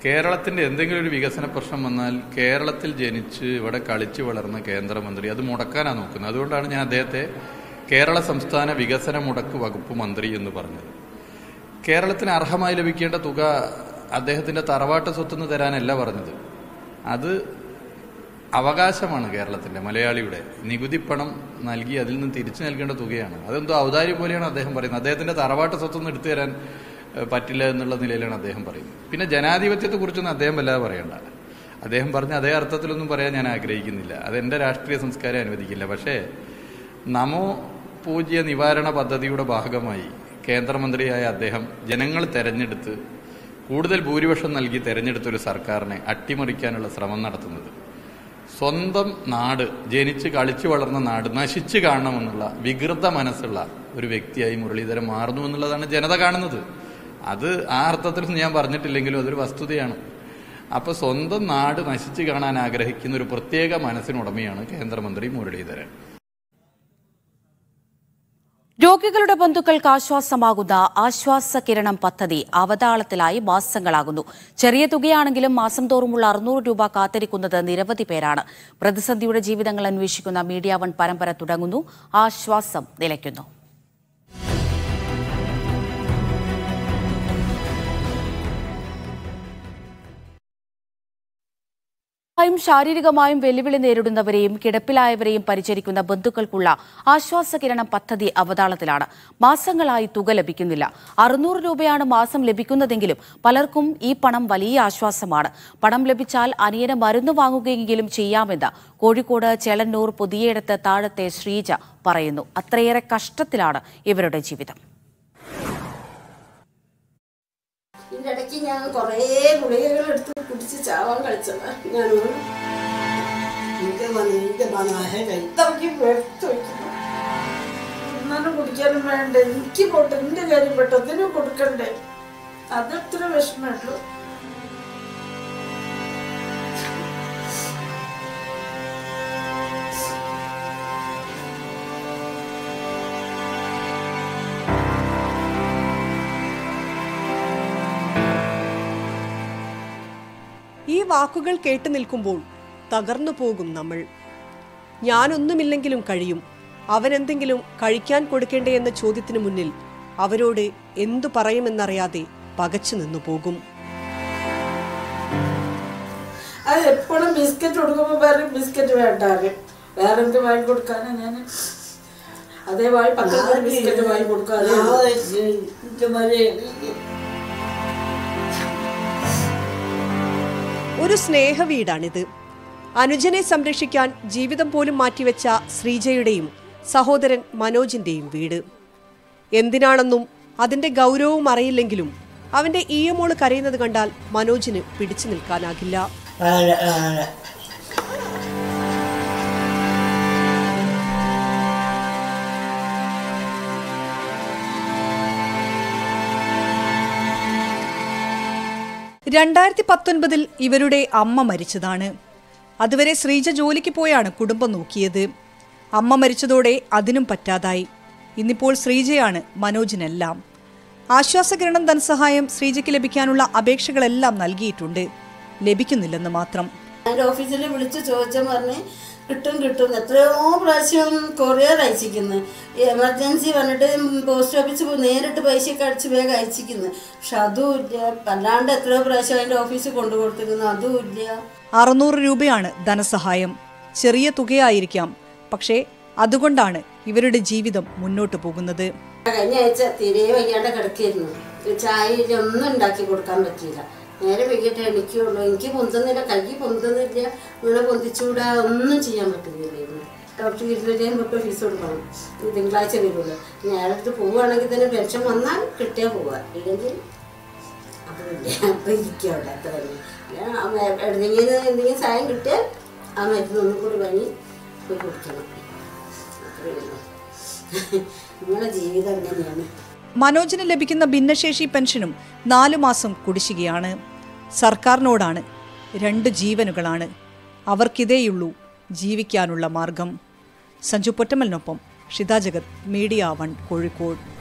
കേരളത്തിന്റെ എന്തെങ്കിലും ഒരു വികസന പ്രശ്നം വന്നാൽ കേരളത്തിൽ ജനിച്ച് ഇവിടെ കളിച്ചു വളർന്ന കേന്ദ്രമന്ത്രി അത് മുടക്കാനാണ് നോക്കുന്നത് അതുകൊണ്ടാണ് ഞാൻ അദ്ദേഹത്തെ കേരള സംസ്ഥാന വികസന മുടക്ക് വകുപ്പ് മന്ത്രി എന്ന് പറഞ്ഞത് കേരളത്തിന് അർഹമായി ലഭിക്കേണ്ട തുക അദ്ദേഹത്തിന്റെ തറവാട്ട് സ്വത്തുനിന്ന് തരാനല്ല പറഞ്ഞത് അത് അവകാശമാണ് കേരളത്തിന്റെ മലയാളിയുടെ നികുതി പണം നൽകി അതിൽ നിന്ന് തിരിച്ചു നൽകേണ്ട തുകയാണ് അതെന്തോ ഔദാര്യം പോലെയാണ് അദ്ദേഹം പറയുന്നത് അദ്ദേഹത്തിന്റെ തറവാട്ട് സ്വത്തൊന്നും എടുത്തു തരാൻ ഏഹ്, പറ്റില്ല എന്നുള്ള നിലയിലാണ് അദ്ദേഹം പറയുന്നത് പിന്നെ ജനാധിപത്യത്തെ കുറിച്ചൊന്നും അദ്ദേഹം വല്ലാതെ പറയണ്ട അദ്ദേഹം പറഞ്ഞ അതേ അർത്ഥത്തിലൊന്നും പറയാൻ ഞാൻ ആഗ്രഹിക്കുന്നില്ല അതെന്റെ രാഷ്ട്രീയ സംസ്കാരം അനുവദിക്കില്ല പക്ഷേ നമോ പൂജ്യ നിവാരണ പദ്ധതിയുടെ ഭാഗമായി കേന്ദ്രമന്ത്രിയായ അദ്ദേഹം ജനങ്ങൾ തെരഞ്ഞെടുത്ത് കൂടുതൽ ഭൂരിപക്ഷം നൽകി തെരഞ്ഞെടുത്ത ഒരു സർക്കാരിനെ അട്ടിമറിക്കാനുള്ള ശ്രമം നടത്തുന്നത് സ്വന്തം നാട് ജനിച്ച് കളിച്ചു വളർന്ന നാട് നശിച്ചു കാണണമെന്നുള്ള വികൃത മനസ്സുള്ള ഒരു വ്യക്തിയായി മുരളീധരൻ മാറുന്നു എന്നുള്ളതാണ് ജനത കാണുന്നത് അത് ആ അർത്ഥത്തിൽ ഞാൻ പറഞ്ഞിട്ടില്ലെങ്കിലും അതൊരു വസ്തുതയാണ് അപ്പൊ സ്വന്തം നാട് നശിച്ചു കാണാൻ ആഗ്രഹിക്കുന്ന ഒരു പ്രത്യേക മനസ്സിനുടമയാണ് കേന്ദ്രമന്ത്രി മുരളീധരൻ രോഗികളുടെ ബന്ധുക്കൾക്ക് ആശ്വാസമാകുന്ന ആശ്വാസ കിരണം പദ്ധതി അവതാളത്തിലായി മാസങ്ങളാകുന്നു ചെറിയ തുകയാണെങ്കിലും മാസം തോറുമുള്ള അറുന്നൂറ് രൂപ കാത്തിരിക്കുന്നത് നിരവധി പേരാണ് പ്രതിസന്ധിയുടെ ജീവിതങ്ങൾ അന്വേഷിക്കുന്ന മീഡിയ വൺ പരമ്പര തുടങ്ങുന്നു ആശ്വാസം നിലയ്ക്കുന്നു ായും ശാരീരികമായും വെല്ലുവിളി നേരിടുന്നവരെയും കിടപ്പിലായവരെയും പരിചരിക്കുന്ന ബന്ധുക്കൾക്കുള്ള ആശ്വാസകിരണം പദ്ധതി അവതാളത്തിലാണ് മാസങ്ങളായി തുക ലഭിക്കുന്നില്ല അറുന്നൂറ് രൂപയാണ് മാസം ലഭിക്കുന്നതെങ്കിലും പലർക്കും ഈ പണം വലിയ ആശ്വാസമാണ് പണം ലഭിച്ചാൽ അനിയന് മരുന്ന് വാങ്ങുകയെങ്കിലും ചെയ്യാമെന്ന് കോഴിക്കോട് ചെളന്നൂർ പുതിയയിടത്ത് താഴത്തെ ശ്രീജ പറയുന്നു അത്രയേറെ കഷ്ടത്തിലാണ് ഇവരുടെ ജീവിതം ഇതിന്റെ ഇടയ്ക്ക് ഞാൻ കുറേ ഗുളികകൾ എടുത്ത് കുടിച്ച് ചാവാൻ കളിച്ചതാ ഞാൻ എനിക്ക് വന്ന് എനിക്ക് വന്നാഹ കഴി ഇത്രയ്ക്ക് വെറുത്ത് വയ്ക്കുന്നു തിന്നാനും കുടിക്കാനും വേണ്ട എനിക്ക് പോട്ടെ എന്റെ കാര്യം പെട്ടതിനും കൊടുക്കണ്ടേ അതത്ര വിഷമമുള്ളൂ ഈ വാക്കുകൾ കേട്ടു നിൽക്കുമ്പോൾ തകർന്നു പോകും നമ്മൾ ഞാനൊന്നുമില്ലെങ്കിലും കഴിയും അവനെന്തെങ്കിലും കഴിക്കാൻ കൊടുക്കേണ്ടേ എന്ന ചോദ്യത്തിനു മുന്നിൽ അവരോട് എന്തു പറയുമെന്നറിയാതെ പകച്ചു നിന്നു പോകും അത് എപ്പോഴും ബിസ്ക്കറ്റ് കൊടുക്കുമ്പോൾ പറയും ബിസ്ക്കറ്റ് വേണ്ടാറ് വേറെ എന്ത് വാങ്ങി കൊടുക്കാനാ ഞാൻ അതേ വായി പക്കത്ത് ബിസ്ക്കറ്റ് വാങ്ങി കൊടുക്കാതെ ഒരു സ്നേഹവീടാണിത് അനുജനെ സംരക്ഷിക്കാൻ ജീവിതം പോലും മാറ്റിവെച്ച ശ്രീജയുടെയും സഹോദരൻ മനോജിന്റെയും വീട് എന്തിനാണെന്നും അതിന്റെ ഗൗരവവും അറിയില്ലെങ്കിലും അവന്റെ ഈയമോള് കരയുന്നത് കണ്ടാൽ മനോജിന് പിടിച്ചു നിൽക്കാനാകില്ല രണ്ടായിരത്തി പത്തൊൻപതിൽ ഇവരുടെ അമ്മ മരിച്ചതാണ് അതുവരെ ശ്രീജ ജോലിക്ക് പോയാണ് കുടുംബം നോക്കിയത് അമ്മ മരിച്ചതോടെ അതിനും പറ്റാതായി ഇന്നിപ്പോൾ ശ്രീജയാണ് മനോജിനെല്ലാം ആശ്വാസകിരണം ധനസഹായം ശ്രീജയ്ക്ക് ലഭിക്കാനുള്ള അപേക്ഷകളെല്ലാം നൽകിയിട്ടുണ്ട് ലഭിക്കുന്നില്ലെന്ന് മാത്രം ഞാൻ ഓഫീസിൽ വിളിച്ച് ചോദിച്ചാൽ പറഞ്ഞ് കിട്ടും കിട്ടും എത്രയോ പ്രാവശ്യം കൊറിയർ അയച്ചിരിക്കുന്നു എമർജൻസി വന്നിട്ട് പോസ്റ്റ് ഓഫീസിൽ പോയി നേരിട്ട് പൈസയൊക്കെ അടിച്ച് വേഗം അയച്ചിരിക്കുന്നു പക്ഷെ അതും ഇല്ല അല്ലാണ്ട് എത്രയോ പ്രാവശ്യം അതിൻ്റെ ഓഫീസിൽ കൊണ്ടു കൊടുത്തിരിക്കുന്നു അതും ഇല്ല അറുന്നൂറ് രൂപയാണ് ധനസഹായം ചെറിയ തുകയായിരിക്കാം പക്ഷേ അതുകൊണ്ടാണ് ഇവരുടെ ജീവിതം മുന്നോട്ടു പോകുന്നത് കഴിഞ്ഞ ആഴ്ച തീരെ വയ്യാണ്ട് കിടക്കായിരുന്നു ചായ ഒന്നും ഉണ്ടാക്കി കൊടുക്കാൻ പറ്റിയില്ല നേരെ വൈകിട്ട് എണിക്കുള്ളൂ എനിക്ക് പൊന്തുന്നില്ല കൈ പൊന്തുന്നില്ല ഇങ്ങനെ പൊന്തിച്ചൂടാ ഒന്നും ചെയ്യാൻ പറ്റുന്നില്ലായിരുന്നു ഡോക്ടർ ഇരുപതിനായിരം തൊട്ട് ഫീസ് കൊടുക്കണം ഈ തിങ്കളാഴ്ച വരുള്ളൂ ഞാനടുത്ത് പോവുകയാണെങ്കിൽ തന്നെ പെൻഷൻ വന്നാൽ കിട്ടിയാൽ പോവുക ഇല്ലെങ്കിൽ അതില്ല അപ്പം ഇരിക്കുക അവിടെ അത്ര തന്നെ അല്ല, ആ മേ- എവിടെയെങ്കിലും എന്തെങ്കിലും സഹായം കിട്ടിയാൽ ആ മരുന്ന് ഒന്നും കൂടി വാങ്ങി പോയി കുടിക്കണം അത്രയേ ഉള്ളൂ നിങ്ങളുടെ ജീവിതം എങ്ങനെയാണ് മനോജിന് ലഭിക്കുന്ന ഭിന്നശേഷി പെൻഷനും നാലു മാസം കുടിശ്ശികയാണ് സർക്കാരിനോടാണ് രണ്ട് ജീവനുകളാണ് അവർക്കിതേയുള്ളൂ ജീവിക്കാനുള്ള മാർഗം സഞ്ജു പൊറ്റമ്മലിനൊപ്പം ഷിത ജഗത് മീഡിയ വൺ കോഴിക്കോട്